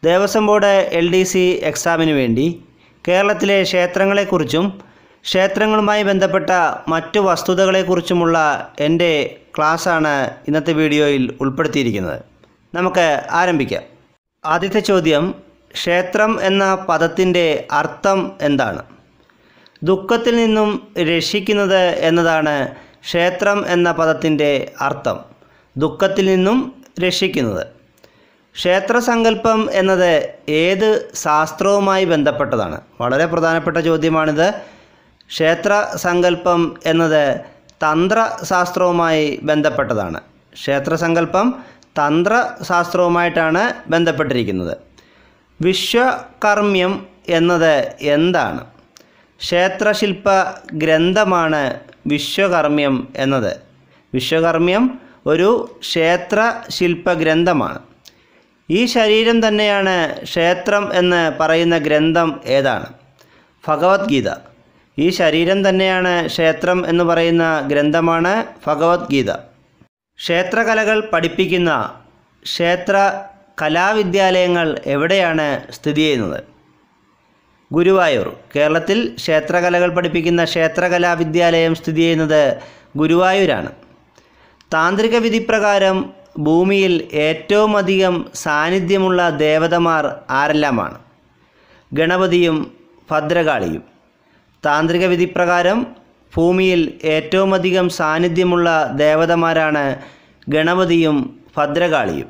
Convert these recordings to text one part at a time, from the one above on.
Devaswom board L D C എക്സാമിന് വേണ്ടി കേരളത്തിലെ ക്ഷേത്രങ്ങളെക്കുറിച്ചും ക്ഷേത്രങ്ങളുമായി ബന്ധപ്പെട്ട മറ്റു വസ്തുതകളെക്കുറിച്ചുമുള്ള എൻ്റെ ക്ലാസ്സാണ് ഇന്നത്തെ വീഡിയോയിൽ ഉൾപ്പെടുത്തിയിരിക്കുന്നത് നമുക്ക് ആരംഭിക്കാം ആദ്യത്തെ ചോദ്യം ക്ഷേത്രം എന്ന പദത്തിൻ്റെ അർത്ഥം എന്താണ് ദുഃഖത്തിൽ നിന്നും രക്ഷിക്കുന്നത് എന്നതാണ് ക്ഷേത്രം എന്ന പദത്തിൻ്റെ അർത്ഥം ദുഃഖത്തിൽ നിന്നും രക്ഷിക്കുന്നത് ക്ഷേത്രസങ്കല്പം എന്നത് ഏത് ശാസ്ത്രവുമായി ബന്ധപ്പെട്ടതാണ് വളരെ പ്രധാനപ്പെട്ട ചോദ്യമാണിത് ക്ഷേത്ര സങ്കല്പം എന്നത് തന്ത്രശാസ്ത്രവുമായി ബന്ധപ്പെട്ടതാണ് ക്ഷേത്രസങ്കല്പം തന്ത്രശാസ്ത്രവുമായിട്ടാണ് ബന്ധപ്പെട്ടിരിക്കുന്നത് വിശ്വകർമ്മ്യം എന്നത് എന്താണ് ക്ഷേത്രശില്പ ഗ്രന്ഥമാണ് വിശ്വകർമ്മ്യം എന്നത് വിശ്വകർമ്മ്യം ഒരു ക്ഷേത്രശില്പ ഗ്രന്ഥമാണ് ഈ ശരീരം തന്നെയാണ് ക്ഷേത്രം എന്ന് പറയുന്ന ഗ്രന്ഥം ഏതാണ് ഭഗവത്ഗീത ഈ ശരീരം തന്നെയാണ് ക്ഷേത്രം എന്ന് പറയുന്ന ഗ്രന്ഥമാണ് ഭഗവത്ഗീത ക്ഷേത്രകലകൾ പഠിപ്പിക്കുന്ന ക്ഷേത്ര കലാവിദ്യാലയങ്ങൾ എവിടെയാണ് സ്ഥിതി ചെയ്യുന്നത് ഗുരുവായൂർ കേരളത്തിൽ ക്ഷേത്രകലകൾ പഠിപ്പിക്കുന്ന ക്ഷേത്രകലാ വിദ്യാലയം സ്ഥിതി ചെയ്യുന്നത് ഗുരുവായൂരാണ് താന്ത്രിക വിധിപ്രകാരം ഭൂമിയിൽ ഏറ്റവും അധികം സാന്നിധ്യമുള്ള ദേവതമാർ ആരെല്ലാമാണ് ഗണപതിയും ഭദ്രകാളിയും താന്ത്രിക വിധിപ്രകാരം ഭൂമിയിൽ ഏറ്റവും അധികം സാന്നിധ്യമുള്ള ദേവതമാരാണ് ഗണപതിയും ഭദ്രകാളിയും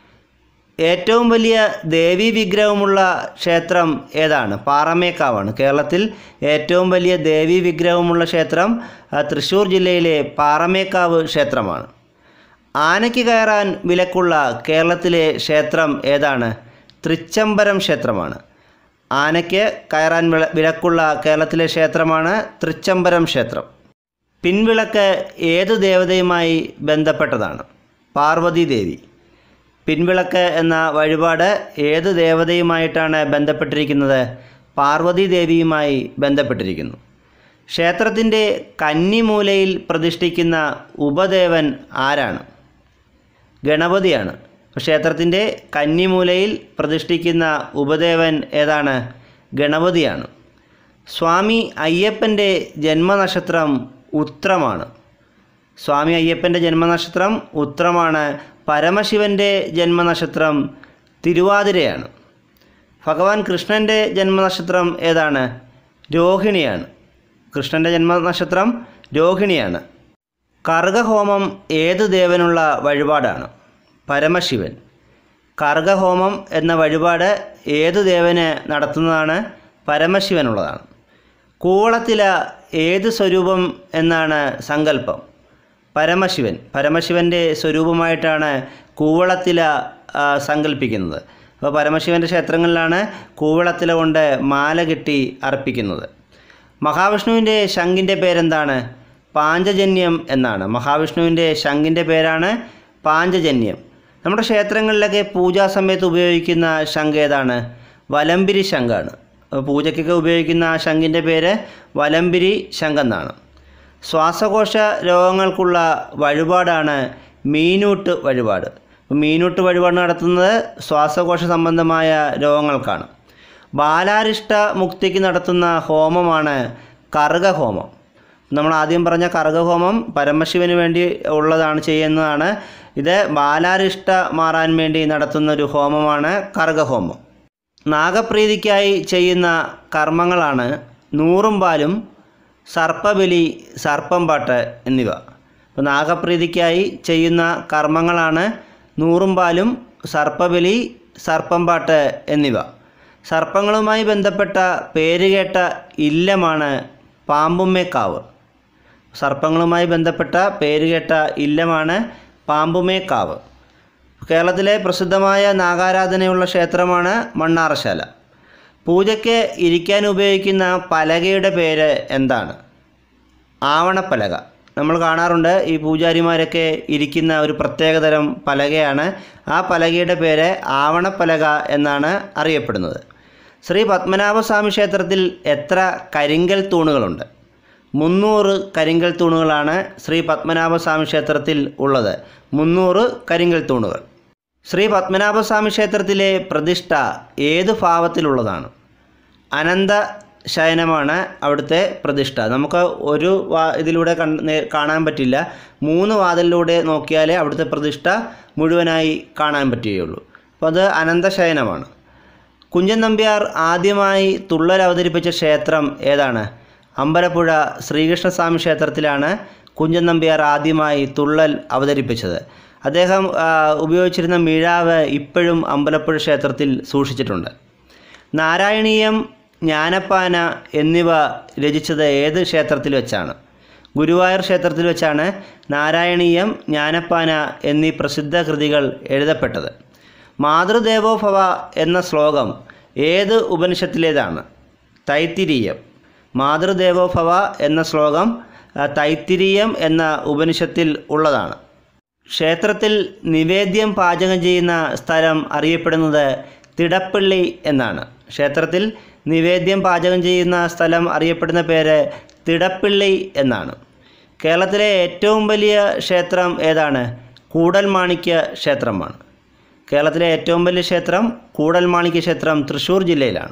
ഏറ്റവും വലിയ ദേവീ വിഗ്രഹമുള്ള ക്ഷേത്രം ഏതാണ് പാറമേക്കാവാണ് കേരളത്തിൽ ഏറ്റവും വലിയ ദേവീ വിഗ്രഹമുള്ള ക്ഷേത്രം ആ, തൃശ്ശൂർ ജില്ലയിലെ പാറമേക്കാവ് ക്ഷേത്രമാണ് ആനയ്ക്ക് കയറാൻ വിലക്കുള്ള കേരളത്തിലെ ക്ഷേത്രം ഏതാണ് തൃച്ചംബരം ക്ഷേത്രമാണ് ആനയ്ക്ക് കയറാൻ വില- വിലക്കുള്ള കേരളത്തിലെ ക്ഷേത്രമാണ് തൃച്ചംബരം ക്ഷേത്രം പിൻവിളക്ക് ഏത് ദേവതയുമായി ബന്ധപ്പെട്ടതാണ് പാർവതി ദേവി പിൻവിളക്ക് എന്ന വഴിപാട് ഏത് ദേവതയുമായിട്ടാണ് ബന്ധപ്പെട്ടിരിക്കുന്നത് പാർവതി ദേവിയുമായി ബന്ധപ്പെട്ടിരിക്കുന്നു ക്ഷേത്രത്തിൻ്റെ കന്നിമൂലയിൽ പ്രതിഷ്ഠിക്കുന്ന ഉപദേവൻ ആരാണ് ഗണപതിയാണ് ക്ഷേത്രത്തിൻ്റെ കന്നിമൂലയിൽ പ്രതിഷ്ഠിക്കുന്ന ഉപദേവൻ ഏതാണ് ഗണപതിയാണ് സ്വാമി അയ്യപ്പൻ്റെ ജന്മനക്ഷത്രം ഉത്രമാണ് സ്വാമി അയ്യപ്പൻ്റെ ജന്മനക്ഷത്രം ഉത്രമാണ് പരമശിവൻ്റെ ജന്മനക്ഷത്രം തിരുവാതിരയാണ് ഭഗവാൻ കൃഷ്ണൻ്റെ ജന്മനക്ഷത്രം ഏതാണ് രോഹിണിയാണ് കൃഷ്ണൻ്റെ ജന്മനക്ഷത്രം രോഹിണിയാണ് കർഗഹോമം ഏത് ദേവനുള്ള വഴിപാടാണ് പരമശിവൻ കർഗഹോമം എന്ന വഴിപാട് ഏത് ദേവന് നടത്തുന്നതാണ് പരമശിവനുള്ളതാണ് കൂവളത്തില ഏത് സ്വരൂപം എന്നാണ് സങ്കല്പം പരമശിവൻ പരമശിവൻ്റെ സ്വരൂപമായിട്ടാണ് കൂവളത്തില ആ, സങ്കല്പിക്കുന്നത് അപ്പോൾ പരമശിവൻ്റെ ക്ഷേത്രങ്ങളിലാണ് കൂവളത്തില കൊണ്ട് മാല കെട്ടി അർപ്പിക്കുന്നത് മഹാവിഷ്ണുവിൻ്റെ ശംഖിൻ്റെ പേരെന്താണ് പാഞ്ചജന്യം എന്നാണ് മഹാവിഷ്ണുവിൻ്റെ ശംഖിൻ്റെ പേരാണ് പാഞ്ചജന്യം നമ്മുടെ ക്ഷേത്രങ്ങളിലൊക്കെ പൂജാ സമയത്ത് ഉപയോഗിക്കുന്ന ശംഖ് ഏതാണ് വലംബിരി ശംഖാണ് അപ്പോൾ പൂജയ്ക്കൊക്കെ ഉപയോഗിക്കുന്ന ആ ശംഖിൻ്റെ പേര് വലംബിരി ശംഖെന്നാണ് ശ്വാസകോശ രോഗങ്ങൾക്കുള്ള വഴിപാടാണ് മീനൂട്ട് വഴിപാട് അപ്പോൾ മീനൂട്ട് വഴിപാട് നടത്തുന്നത് ശ്വാസകോശ സംബന്ധമായ രോഗങ്ങൾക്കാണ് ബാലാരിഷ്ട മുക്തിക്ക് നടത്തുന്ന ഹോമമാണ് കർഗഹോമം നമ്മൾ ആദ്യം പറഞ്ഞ കർഗഹോമം പരമശിവന് വേണ്ടി ഉള്ളതാണ് ചെയ്യുന്നതാണ് ഇത് ബാലാരിഷ്ട മാറാൻ വേണ്ടി നടത്തുന്ന ഒരു ഹോമമാണ് കർഗഹോമം നാഗപ്രീതിക്കായി ചെയ്യുന്ന കർമ്മങ്ങളാണ് നൂറും പാലും സർപ്പബലി സർപ്പം പാട്ട് എന്നിവ അപ്പോൾ നാഗപ്രീതിക്കായി ചെയ്യുന്ന കർമ്മങ്ങളാണ് നൂറും പാലും സർപ്പബലി സർപ്പം പാട്ട് എന്നിവ സർപ്പങ്ങളുമായി ബന്ധപ്പെട്ട പേരുകേട്ട ഇല്ലമാണ് പാമ്പുമ്മേക്കാവ് സർപ്പങ്ങളുമായി ബന്ധപ്പെട്ട പേരുകേട്ട ഇല്ലമാണ് പാമ്പുമേക്കാവ് കേരളത്തിലെ പ്രസിദ്ധമായ നാഗാരാധനയുള്ള ക്ഷേത്രമാണ് മണ്ണാറശാല പൂജയ്ക്ക് ഇരിക്കാൻ ഉപയോഗിക്കുന്ന പലകയുടെ പേര് എന്താണ് ആവണപ്പലക നമ്മൾ കാണാറുണ്ട് ഈ പൂജാരിമാരൊക്കെ ഇരിക്കുന്ന ഒരു പ്രത്യേകതരം പലകയാണ് ആ പലകയുടെ പേര് ആവണപ്പലക എന്നാണ് അറിയപ്പെടുന്നത് ശ്രീ പത്മനാഭസ്വാമി ക്ഷേത്രത്തിൽ എത്ര കരിങ്കൽ തൂണുകളുണ്ട് മുന്നൂറ് കരിങ്കൽ തൂണുകളാണ് ശ്രീ പത്മനാഭസ്വാമി ക്ഷേത്രത്തിൽ ഉള്ളത് മുന്നൂറ് കരിങ്കൽ തൂണുകൾ ശ്രീ പത്മനാഭസ്വാമി ക്ഷേത്രത്തിലെ പ്രതിഷ്ഠ ഏത് ഭാവത്തിലുള്ളതാണ് അനന്ത ശയനമാണ് അവിടുത്തെ പ്രതിഷ്ഠ നമുക്ക് ഒരു വാ ഇതിലൂടെ കൺ നേ- കാണാൻ പറ്റില്ല മൂന്ന് വാതിലിലൂടെ നോക്കിയാലേ അവിടുത്തെ പ്രതിഷ്ഠ മുഴുവനായി കാണാൻ പറ്റുകയുള്ളൂ അപ്പോൾ അത് അനന്തശയനമാണ് കുഞ്ചൻ നമ്പ്യാർ ആദ്യമായി തുള്ളൽ അവതരിപ്പിച്ച ക്ഷേത്രം ഏതാണ് അമ്പലപ്പുഴ ശ്രീകൃഷ്ണസ്വാമി ക്ഷേത്രത്തിലാണ് കുഞ്ചൻ നമ്പ്യാർ ആദ്യമായി തുള്ളൽ അവതരിപ്പിച്ചത് അദ്ദേഹം ആ, ഉപയോഗിച്ചിരുന്ന മിഴാവ് ഇപ്പോഴും അമ്പലപ്പുഴ ക്ഷേത്രത്തിൽ സൂക്ഷിച്ചിട്ടുണ്ട് നാരായണീയം ജ്ഞാനപ്പാന എന്നിവ രചിച്ചത് ഏത് ക്ഷേത്രത്തിൽ വെച്ചാണ് ഗുരുവായൂർ ക്ഷേത്രത്തിൽ വെച്ചാണ് നാരായണീയം ജ്ഞാനപ്പാന എന്നീ പ്രസിദ്ധ കൃതികൾ എഴുതപ്പെട്ടത് മാതൃദേവോഭവ എന്ന ശ്ലോകം ഏത് ഉപനിഷത്തിലേതാണ് തൈത്തിരീയം മാതൃദേവോഭവ എന്ന ശ്ലോകം ആ, തൈത്തിരീയം എന്ന ഉപനിഷത്തിൽ ഉള്ളതാണ് ക്ഷേത്രത്തിൽ നിവേദ്യം പാചകം ചെയ്യുന്ന സ്ഥലം അറിയപ്പെടുന്നത് തിടപ്പള്ളി എന്നാണ് ക്ഷേത്രത്തിൽ നിവേദ്യം പാചകം ചെയ്യുന്ന സ്ഥലം അറിയപ്പെടുന്ന പേര് തിടപ്പള്ളി എന്നാണ് കേരളത്തിലെ ഏറ്റവും വലിയ ക്ഷേത്രം ഏതാണ് കൂടൽമാണിക്യ ക്ഷേത്രമാണ് കേരളത്തിലെ ഏറ്റവും വലിയ ക്ഷേത്രം കൂടൽമാണിക്യ ക്ഷേത്രം തൃശ്ശൂർ ജില്ലയിലാണ്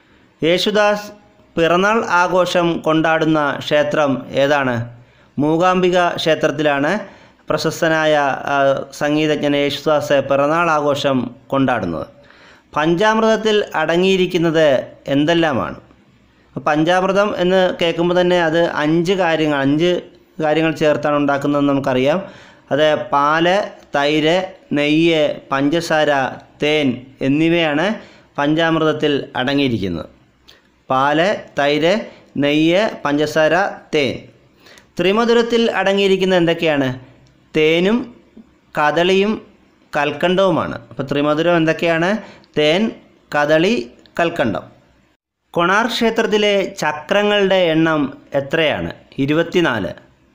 യേശുദാസ് പിറന്നാൾ ആഘോഷം കൊണ്ടാടുന്ന ക്ഷേത്രം ഏതാണ് മൂകാംബിക ക്ഷേത്രത്തിലാണ് പ്രശസ്തനായ ആ, സംഗീതജ്ഞൻ യേശുദാസ് പിറന്നാൾ ആഘോഷം കൊണ്ടാടുന്നത് പഞ്ചാമൃതത്തിൽ അടങ്ങിയിരിക്കുന്നത് എന്തെല്ലാമാണ് പഞ്ചാമൃതം എന്ന് കേൾക്കുമ്പോൾ തന്നെ അത് അഞ്ച് കാര്യങ്ങൾ അഞ്ച് കാര്യങ്ങൾ ചേർത്താണ് ഉണ്ടാക്കുന്നതെന്ന് നമുക്കറിയാം അത് പാല് തൈര് നെയ്യ് പഞ്ചസാര തേൻ എന്നിവയാണ് പഞ്ചാമൃതത്തിൽ അടങ്ങിയിരിക്കുന്നത് പാല് തൈര് നെയ്യ് പഞ്ചസാര തേൻ ത്രിമധുരത്തിൽ അടങ്ങിയിരിക്കുന്ന എന്തൊക്കെയാണ് തേനും കദളിയും കൽക്കണ്ടവുമാണ് അപ്പോൾ ത്രിമധുരം എന്തൊക്കെയാണ് തേൻ കദളി കൽക്കണ്ടം കൊണാർ ക്ഷേത്രത്തിലെ ചക്രങ്ങളുടെ എണ്ണം എത്രയാണ് ഇരുപത്തിനാല്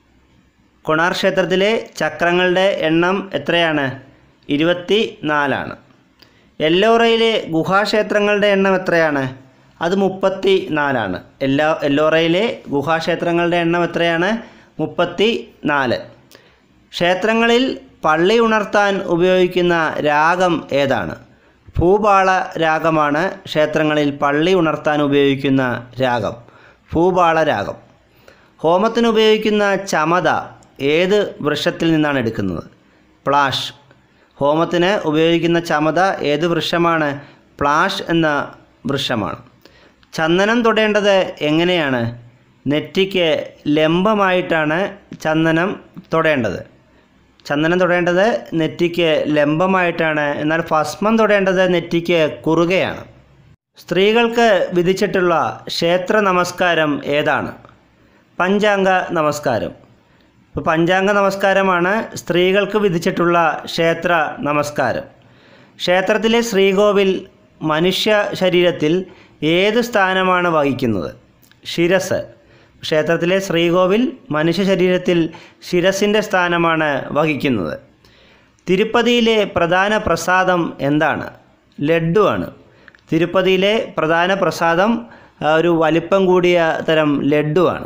കൊണാർ ക്ഷേത്രത്തിലെ ചക്രങ്ങളുടെ എണ്ണം എത്രയാണ് ഇരുപത്തി നാലാണ് എല്ലോറയിലെ ഗുഹാക്ഷേത്രങ്ങളുടെ എണ്ണം എത്രയാണ് അത് മുപ്പത്തി നാലാണ് എല്ലാ എല്ലോറയിലെ ഗുഹാക്ഷേത്രങ്ങളുടെ എണ്ണം എത്രയാണ് മുപ്പത്തി നാല് ക്ഷേത്രങ്ങളിൽ പള്ളി ഉണർത്താൻ ഉപയോഗിക്കുന്ന രാഗം ഏതാണ് ഭൂപാള രാഗമാണ് ക്ഷേത്രങ്ങളിൽ പള്ളി ഉണർത്താൻ ഉപയോഗിക്കുന്ന രാഗം ഭൂപാള രാഗം ഹോമത്തിന് ഉപയോഗിക്കുന്ന ചമത ഏത് വൃക്ഷത്തിൽ നിന്നാണ് എടുക്കുന്നത് പ്ലാഷ് ഹോമത്തിന് ഉപയോഗിക്കുന്ന ചമത ഏത് വൃക്ഷമാണ് പ്ലാഷ് എന്ന വൃക്ഷമാണ് ചന്ദനം തൊടേണ്ടത് എങ്ങനെയാണ് നെറ്റിക്ക് ലംബമായിട്ടാണ് ചന്ദനം തൊടേണ്ടത് ചന്ദനം തൊടേണ്ടത് നെറ്റിക്ക് ലംബമായിട്ടാണ് എന്നാൽ ഭസ്മം തൊടേണ്ടത് നെറ്റിക്ക് കുറുകയാണ് സ്ത്രീകൾക്ക് വിധിച്ചിട്ടുള്ള ക്ഷേത്ര നമസ്കാരം ഏതാണ് പഞ്ചാംഗ നമസ്കാരം ഇപ്പോൾ പഞ്ചാംഗ നമസ്കാരമാണ് സ്ത്രീകൾക്ക് വിധിച്ചിട്ടുള്ള ക്ഷേത്ര നമസ്കാരം ക്ഷേത്രത്തിലെ ശ്രീകോവിൽ മനുഷ്യ ശരീരത്തിൽ ഏത് സ്ഥാനമാണ് വഹിക്കുന്നത് ശിരസ് ക്ഷേത്രത്തിലെ ശ്രീകോവിൽ മനുഷ്യ ശരീരത്തിൽ ശിരസിൻ്റെ സ്ഥാനമാണ് വഹിക്കുന്നത് തിരുപ്പതിയിലെ പ്രധാന പ്രസാദം എന്താണ് ലഡ്ഡുവാണ് തിരുപ്പതിയിലെ പ്രധാന പ്രസാദം ആ, ഒരു വലിപ്പം കൂടിയ തരം ലഡ്ഡുവാണ്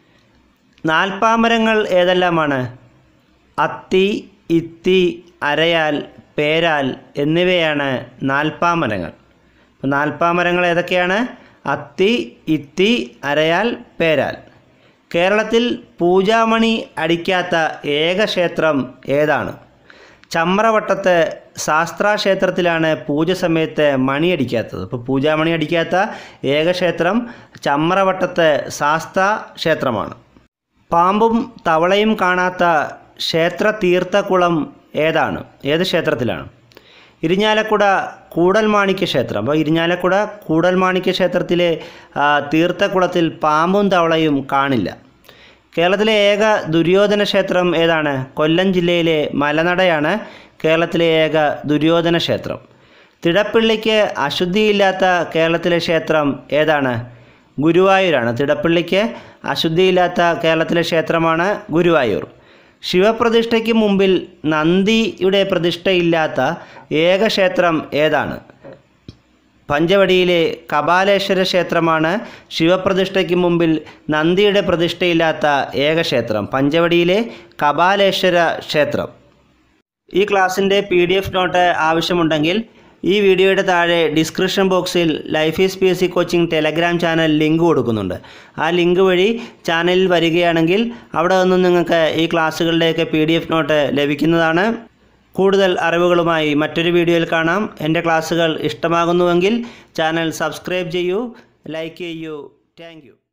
നാൽപ്പാമരങ്ങൾ ഏതെല്ലാമാണ് അത്തി ഇത്തി അരയാൽ പേരാൽ എന്നിവയാണ് നാൽപ്പാമരങ്ങൾ അപ്പോൾ നാൽപ്പാമരങ്ങൾ ഏതൊക്കെയാണ് അത്തി ഇത്തി അരയാൽ പേരാൽ കേരളത്തിൽ പൂജാമണി അടിക്കാത്ത ഏക ക്ഷേത്രം ഏതാണ് ചമ്രവട്ടത്ത് ശാസ്താ ക്ഷേത്രത്തിലാണ് പൂജ സമയത്ത് മണി അടിക്കാത്തത് അപ്പോൾ പൂജാമണി അടിക്കാത്ത ഏക ക്ഷേത്രം ചമ്രവട്ടത്ത് ശാസ്താ ക്ഷേത്രമാണ് പാമ്പും തവളയും കാണാത്ത ക്ഷേത്ര തീർത്ഥക്കുളം ഏതാണ് ഏത് ക്ഷേത്രത്തിലാണ് ഇരിഞ്ഞാലക്കുട കൂടൽമാണിക്യ ക്ഷേത്രം അപ്പോൾ ഇരിഞ്ഞാലക്കുട കൂടൽമാണിക്യ ക്ഷേത്രത്തിലെ ആ, തീർത്ഥക്കുളത്തിൽ പാമ്പും തവളയും കാണില്ല കേരളത്തിലെ ഏക ദുര്യോധന ക്ഷേത്രം ഏതാണ് കൊല്ലം ജില്ലയിലെ മലനടയാണ് കേരളത്തിലെ ഏക ദുര്യോധന ക്ഷേത്രം തിടപ്പള്ളിക്ക് അശുദ്ധിയില്ലാത്ത കേരളത്തിലെ ക്ഷേത്രം ഏതാണ് ഗുരുവായൂരാണ് തിടപ്പള്ളിക്ക് അശുദ്ധിയില്ലാത്ത കേരളത്തിലെ ക്ഷേത്രമാണ് ഗുരുവായൂർ ശിവപ്രതിഷ്ഠയ്ക്ക് മുമ്പിൽ നന്ദിയുടെ പ്രതിഷ്ഠയില്ലാത്ത ഏക ക്ഷേത്രം ഏതാണ് പഞ്ചവടിയിലെ കപാലേശ്വര ക്ഷേത്രമാണ് ശിവപ്രതിഷ്ഠയ്ക്ക് മുമ്പിൽ നന്ദിയുടെ പ്രതിഷ്ഠയില്ലാത്ത ഏക ക്ഷേത്രം പഞ്ചവടിയിലെ കപാലേശ്വര ക്ഷേത്രം ഈ ക്ലാസ്സിൻ്റെ പി ഡി എഫ് നോട്ട് ആവശ്യമുണ്ടെങ്കിൽ ഈ വീഡിയോയുടെ താഴെ ഡിസ്ക്രിപ്ഷൻ ബോക്സിൽ life is P S C coaching telegram channel link കൊടുക്കുന്നുണ്ട് ആ ലിങ്ക് വഴി ചാനലിൽ വരികയാണെങ്കിൽ അവിടെ നിന്നും നിങ്ങൾക്ക് ഈ ക്ലാസ്സുകളുടെയൊക്കെ പി ഡി എഫ് നോട്ട് ലഭിക്കുന്നതാണ് കൂടുതൽ അറിവുകളുമായി മറ്റൊരു വീഡിയോയിൽ കാണാം എൻ്റെ ക്ലാസ്സുകൾ ഇഷ്ടമാകുന്നുവെങ്കിൽ ചാനൽ സബ്സ്ക്രൈബ് ചെയ്യൂ ലൈക്ക് ചെയ്യൂ താങ്ക്